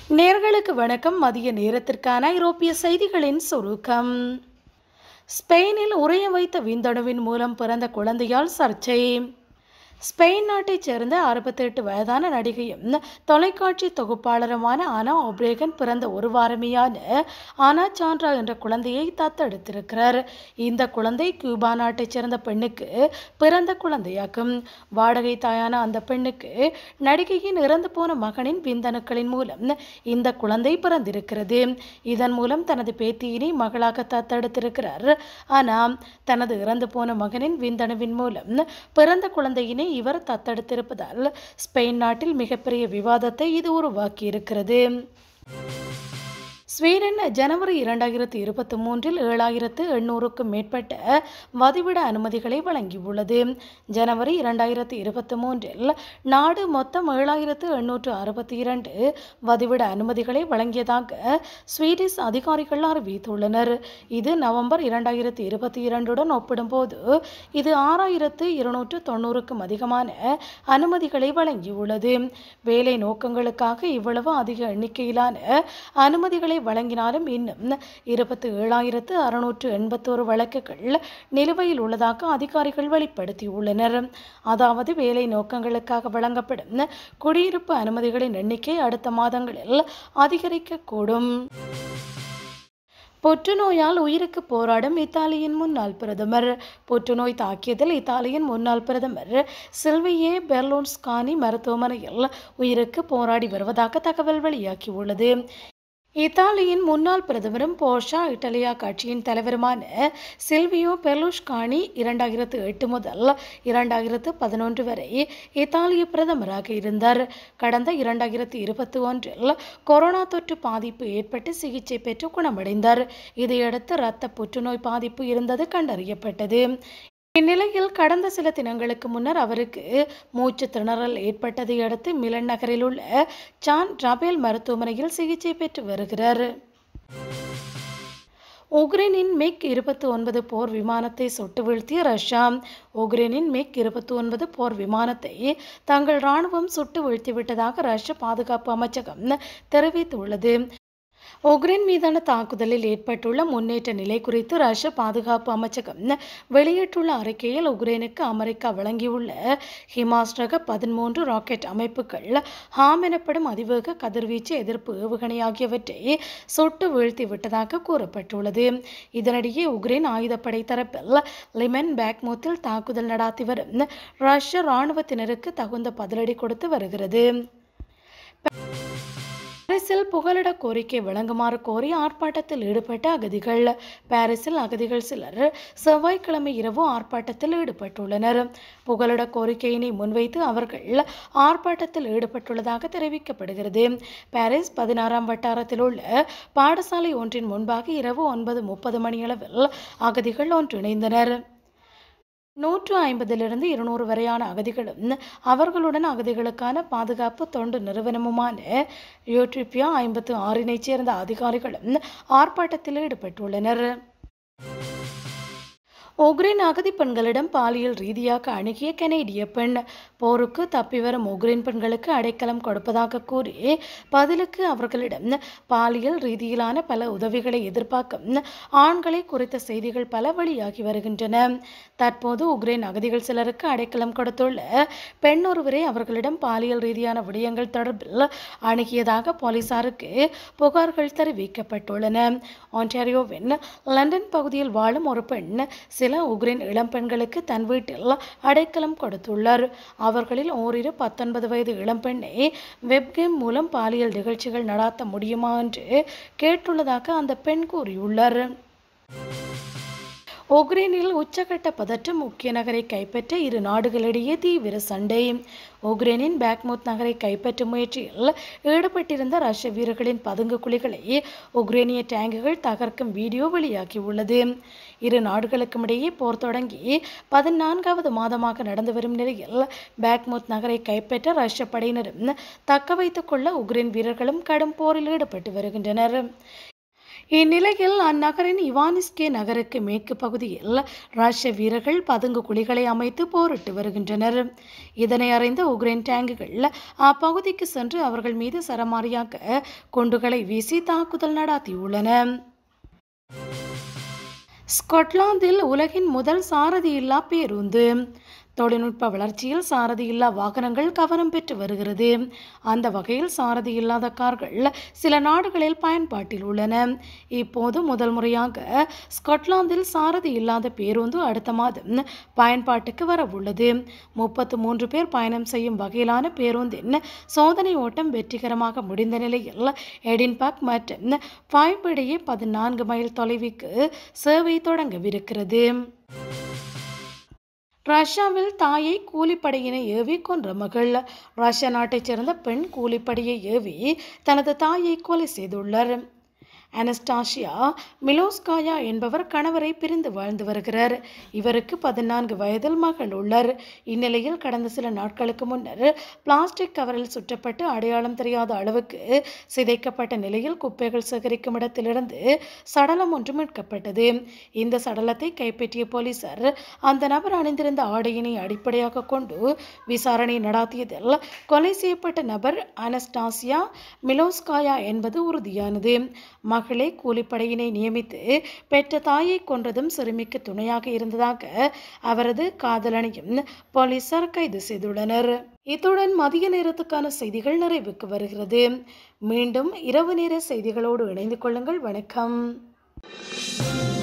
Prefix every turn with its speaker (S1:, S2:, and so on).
S1: நேர்களுக்கு வணக்கம் மதிய நேரத்திற்கான ஐரோப்பிய செய்திகளின் சுருக்கம் ஸ்பெயினில் உறைய வைத்த விந்தணுவின் மூலம் பிறந்த குழந்தையால் சர்ச்சை ஸ்பெயின் நாட்டைச் சேர்ந்த அறுபத்தெட்டு வயதான நடிகையும் தொலைக்காட்சி தொகுப்பாளருமான ஆனா ஒப்ரேகன் பிறந்த ஒரு வாரமேயான ஆனா சாண்ட்ரா என்ற குழந்தையை தத்தெடுத்திருக்கிறார் இந்த குழந்தை கியூபா நாட்டைச் சேர்ந்த பெண்ணுக்கு பிறந்த குழந்தையாகும் வாடகை தாயான அந்த பெண்ணுக்கு நடிகையின் இறந்து போன மகனின் விந்தணுக்களின் மூலம் இந்த குழந்தை பிறந்திருக்கிறது இதன் மூலம் தனது பேத்தியினை மகளாக தத்தெடுத்திருக்கிறார் ஆனால் தனது இறந்து போன மகனின் விந்தணுவின் மூலம் பிறந்த குழந்தையினை இவர் தத்தெடுத்திருப்பதால் ஸ்பெயின் நாட்டில் மிகப்பெரிய விவாதத்தை இது உருவாக்கியிருக்கிறது ஸ்வீடன் ஜனவரி இரண்டாயிரத்தி இருபத்தி மூன்றில் ஏழாயிரத்து எண்ணூறுக்கும் மேற்பட்ட வதிவிட அனுமதிகளை வழங்கியுள்ளது ஜனவரி இரண்டாயிரத்தி இருபத்தி மூன்றில் நாடு மொத்தம் ஏழாயிரத்து எண்ணூற்று அறுபத்தி இரண்டு வதிவிட அனுமதிகளை வழங்கியதாக ஸ்வீடிஷ் அதிகாரிகள் அறிவித்துள்ளனர் இது நவம்பர் இரண்டாயிரத்தி இருபத்தி இரண்டுடன் ஒப்பிடும்போது இது ஆறாயிரத்து இருநூற்று தொண்ணூறுக்கும் அதிகமான அனுமதிகளை வழங்கியுள்ளது வேலை நோக்கங்களுக்காக இவ்வளவு அதிக எண்ணிக்கையிலான அனுமதிகளை வழங்கினாலும் இன்னும் இருபத்தி ஏழாயிரத்து அறுநூற்று எண்பத்தோரு வழக்குகள் நிலுவையில் உள்ளதாக அதிகாரிகள் வெளிப்படுத்தியுள்ளனர் அதாவது வேலை நோக்கங்களுக்காக வழங்கப்படும் குடியிருப்பு அனுமதிகளின் எண்ணிக்கை அடுத்த மாதங்களில் அதிகரிக்கக்கூடும் புற்றுநோயால் உயிருக்கு போராடும் இத்தாலியின் முன்னாள் பிரதமர் புற்றுநோய் தாக்கியதில் இத்தாலியின் முன்னாள் பிரதமர் சில்வியே பெர்லோன்ஸ்கானி மருத்துவமனையில் உயிருக்கு போராடி வருவதாக தகவல் வெளியாகியுள்ளது இத்தாலியின் முன்னாள் பிரதமரும் போர்ஷா இட்டாலியா கட்சியின் தலைவருமான சில்வியோ பெர்லுஷ்கானி இரண்டாயிரத்து எட்டு முதல் இரண்டாயிரத்து பதினொன்று வரை இத்தாலிய பிரதமராக இருந்தார் கடந்த இரண்டாயிரத்து இருபத்தி ஒன்றில் கொரோனா தொற்று பாதிப்பு ஏற்பட்டு சிகிச்சை பெற்று குணமடைந்தார் இதையடுத்து இரத்த புற்றுநோய் பாதிப்பு இருந்தது கண்டறியப்பட்டது இந்நிலையில் கடந்த சில தினங்களுக்கு முன்னர் அவருக்கு மூச்சு திணறல் ஏற்பட்டதை அடுத்து மிலன் நகரில் உள்ள சான் ரபேல் மருத்துவமனையில் சிகிச்சை பெற்று வருகிறார் உக்ரைனின் மிக் இருபத்தி ஒன்பது போர் விமானத்தை சுட்டு வீழ்த்திய ரஷ்யா உக்ரைனின் மிக் இருபத்தி ஒன்பது போர் விமானத்தை தங்கள் இராணுவம் சுட்டு வீழ்த்திவிட்டதாக ரஷ்ய பாதுகாப்பு அமைச்சகம் தெரிவித்துள்ளது உக்ரைன் மீதான தாக்குதலில் ஏற்பட்டுள்ள முன்னேற்ற நிலை குறித்து ரஷ்ய பாதுகாப்பு அமைச்சகம் வெளியிட்டுள்ள அறிக்கையில் உக்ரைனுக்கு அமெரிக்கா வழங்கியுள்ள ஹிமாஸ் ரக பதிமூன்று ராக்கெட் அமைப்புகள் ஹாம் எனப்படும் அதிவேக கதிர்வீச்சு எதிர்ப்பு ஏவுகணை ஆகியவற்றை சுட்டு வீழ்த்தி விட்டதாக கூறப்பட்டுள்ளது இதனிடையே உக்ரைன் ஆயுதப்படை தரப்பில் லிமன் பேக்மூத்தில் தாக்குதல் நடாத்தி வரும் ரஷ்ய இராணுவத்தினருக்கு தகுந்த பதிலடி கொடுத்து வருகிறது பாரிஸில் புகலிட கோரிக்கை வழங்குமாறு கோரி ஆர்ப்பாட்டத்தில் ஈடுபட்ட அகதிகள் பாரிஸில் அகதிகள் சிலர் செவ்வாய்க்கிழமை இரவு ஆர்ப்பாட்டத்தில் ஈடுபட்டுள்ளனர் புகலிட கோரிக்கையினை முன்வைத்து அவர்கள் ஆர்ப்பாட்டத்தில் ஈடுபட்டுள்ளதாக தெரிவிக்கப்படுகிறது பாரிஸ் பதினாறாம் வட்டாரத்தில் உள்ள பாடசாலை ஒன்றின் முன்பாக இரவு ஒன்பது முப்பது மணியளவில் அகதிகள் ஒன்றிணைந்தனர் நூற்று ஐம்பதிலிருந்து இருநூறு வரையான அகதிகளும் அவர்களுடன் அகதிகளுக்கான பாதுகாப்பு தொண்டு நிறுவனமுமான யூட்ரிப்பியா ஐம்பத்து ஆறினைச் சேர்ந்த அதிகாரிகளும் ஆர்ப்பாட்டத்தில் ஈடுபட்டுள்ளனர் உக்ரைன் அகதி பெண்களிடம் பாலியல் ரீதியாக அணுகிய கனேடிய பெண் போருக்கு தப்பி வரும் உக்ரைன் பெண்களுக்கு அடைக்கலம் கொடுப்பதாக கூறி பதிலுக்கு அவர்களிடம் பாலியல் ரீதியிலான பல உதவிகளை எதிர்பார்க்கும் ஆண்களை குறித்த செய்திகள் பல வெளியாகி வருகின்றன தற்போது உக்ரைன் அகதிகள் சிலருக்கு அடைக்கலம் கொடுத்துள்ள பெண் ஒருவரை அவர்களிடம் பாலியல் ரீதியான விடயங்கள் தொடர்பில் அணுகியதாக போலீசாருக்கு புகார்கள் தெரிவிக்கப்பட்டுள்ளன ஒன்டாரியோவின் லண்டன் பகுதியில் வாழும் ஒரு பெண் சில உக்ரைன் இளம்பெண்களுக்கு தன் வீட்டில் அடைக்கலம் கொடுத்துள்ளார் அவர்களில் ஓரிரு பத்தொன்பது வயது இளம்பெண்ணை வெப்கேம் மூலம் பாலியல் நிகழ்ச்சிகள் நடாத்த முடியுமா என்று கேட்டுள்ளதாக அந்த பெண் கூறியுள்ளார் உக்ரைனில் உச்சகட்ட பதற்றம் முக்கிய நகரை கைப்பற்ற இரு நாடுகளிடையே தீவிர சண்டை உக்ரைனின் பேக்மூத் நகரை கைப்பற்றும் முயற்சியில் ஈடுபட்டிருந்த ரஷ்ய வீரர்களின் பதுங்கு குழிகளை உக்ரைனிய டேங்குகள் தகர்க்கும் வீடியோ வெளியாகியுள்ளது இரு நாடுகளுக்கும் இடையே போர் தொடங்கி பதினான்காவது மாதமாக நடந்து வரும் நிலையில் பேக்மூத் நகரை கைப்பற்ற ரஷ்ய படையினரும் தக்க வைத்துக் கொள்ள உக்ரைன் வீரர்களும் கடும் போரில் ஈடுபட்டு வருகின்றனர் இந்நிலையில் அந்நகரின் இவானிஸ்கே நகருக்கு மேற்கு பகுதியில் ரஷ்ய வீரர்கள் பதுங்கு குழிகளை அமைத்து போரிட்டு வருகின்றனர் இதனை அறிந்த உக்ரைன் டேங்குகள் அப்பகுதிக்கு சென்று அவர்கள் மீது சரமாரியாக குண்டுகளை வீசி தாக்குதல் நடத்தியுள்ளன ஸ்கொட்லாந்தில் உலகின் முதல் சாரதியில்லா பேருந்து தொழில்நுட்ப வளர்ச்சியில் சாரதி இல்லா வாகனங்கள் கவனம் பெற்று வருகிறது அந்த வகையில் சாரதி இல்லாத கார்கள் சில நாடுகளில் பயன்பாட்டில் உள்ளன இப்போது முதல் முறையாக ஸ்கொட்லாந்தில் சாரதி இல்லாத பேருந்து அடுத்த மாதம் பயன்பாட்டுக்கு வர உள்ளது முப்பத்து மூன்று பேர் பயணம் செய்யும் வகையிலான பேருந்தின் சோதனை ஓட்டம் வெற்றிகரமாக முடிந்த நிலையில் எடின்பர்க் மற்றும் ஃபைவ் இடையே பதினான்கு மைல் தொலைவுக்கு சேவை தொடங்கவிருக்கிறது ரஷ்யாவில் தாயை கூலிப்படையினை ஏவி கொன்ற மகள் ரஷ்ய நாட்டைச் சேர்ந்த பெண் கூலிப்படையை ஏவி தனது தாயை கொலை செய்துள்ளார் அனஸ்டாஷியா மிலோஸ்காயா என்பவர் கணவரை பிரிந்து வாழ்ந்து வருகிறார் இவருக்கு பதினான்கு வயதில் மகள் உள்ளார் இந்நிலையில் கடந்த சில நாட்களுக்கு முன்னர் பிளாஸ்டிக் கவரில் சுற்றப்பட்டு அடையாளம் தெரியாத அளவுக்கு சிதைக்கப்பட்ட நிலையில் குப்பைகள் சேகரிக்கும் இடத்திலிருந்து சடலம் ஒன்று மீட்கப்பட்டது இந்த சடலத்தை கைப்பற்றிய போலீசார் அந்த நபர் அணிந்திருந்த ஆடையினை அடிப்படையாக கொண்டு விசாரணை நடாத்தியதில் கொலை செய்யப்பட்ட நபர் அனஸ்டாசியா மிலோஸ்காயா என்பது உறுதியானது மகளே கூலிப்படையினை நியமித்து பெற்ற தாயை கொன்றதும் சிறுமிக்கு துணையாக இருந்ததாக அவரது காதலனையும் போலீசார் கைது செய்துள்ளனர் இத்துடன் மதிய நேரத்துக்கான செய்திகள் நிறைவுக்கு வருகிறது மீண்டும் இரவு நேர செய்திகளோடு இணைந்து கொள்ளுங்கள் வணக்கம்